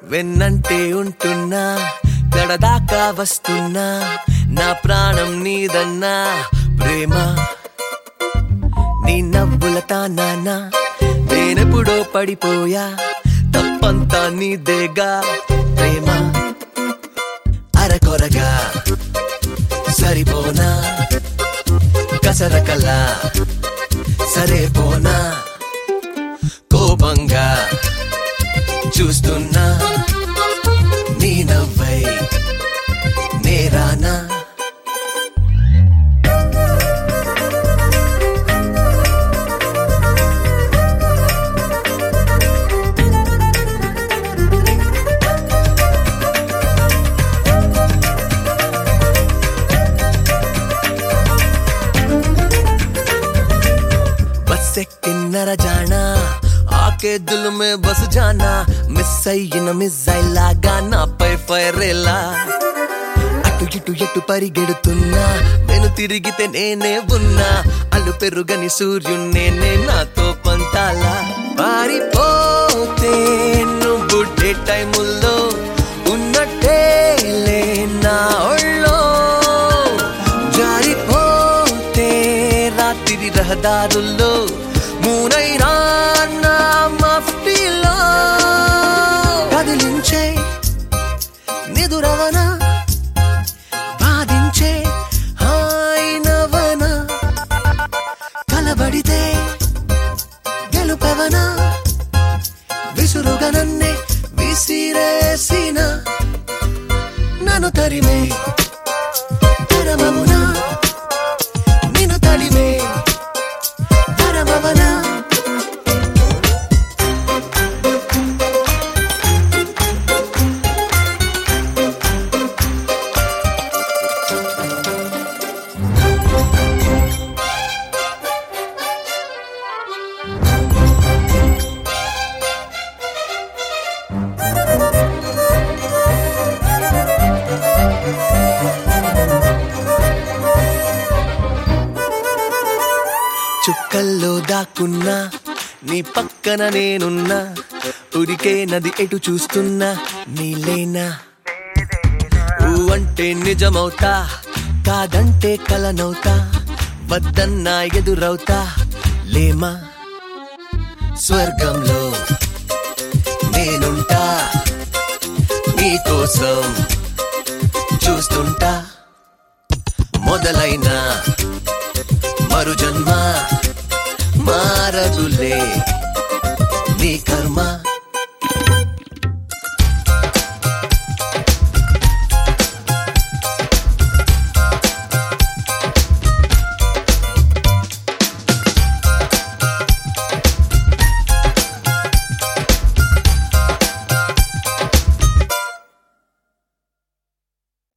వెన్నంటే ఉంటున్నా గడదాకా వస్తున్నా నా ప్రాణం నీదన్నా ప్రేమ నీ నవ్వుల తానా నేనెప్పుడో పడిపోయా తప్పంతా నీదేగా ప్రేమ అరకొరగా సరిపోనా కసరకలా సరే పోనా కోపంగా చూస్తున్నా నీ నవ్వై నేరానా బస్ ఎక్కిన్నర జానా ఆకే దిల్ మే బస్ జానా మిస్ అయిన మిస్ లాగా నాపై ఫైర్ ఎలా అటు ఇటు ఎటు పరిగెడుతున్నా నేను తిరిగితే నేనే ఉన్నా అల్లు పెరుగని సూర్యున్నేనే నాతో పంతాలా పారిపోతే నువ్వు డే టైముల్లో ఉన్నట్టేలే నా ఒళ్ళో జారిపోతే రాత్రి రహదారుల్లో మూనైనా నా మఫ్టీలో కదిలించే నిదురవన బాధించే హాయినవన కలబడితే గెలుపవన విసురుగా నన్నే విసిరేసిన నన్ను తరిమే తరమమునా నిన్ను తడిమే తరమవనా చుక్కల్లో దాక్కున్నా నీ పక్కన నేనున్నా ఉరికే నది ఎటు చూస్తున్నా నీలేనా ఊ అంటే నిజమవుతా కాదంటే కలనవుతా వద్దన్నా ఎదురవుతా లేమా స్వర్గంలో నేనుంటా నీకోసం చూస్తుంటా మొదలైన మరు జన్మ మారదులే నీ కర్మ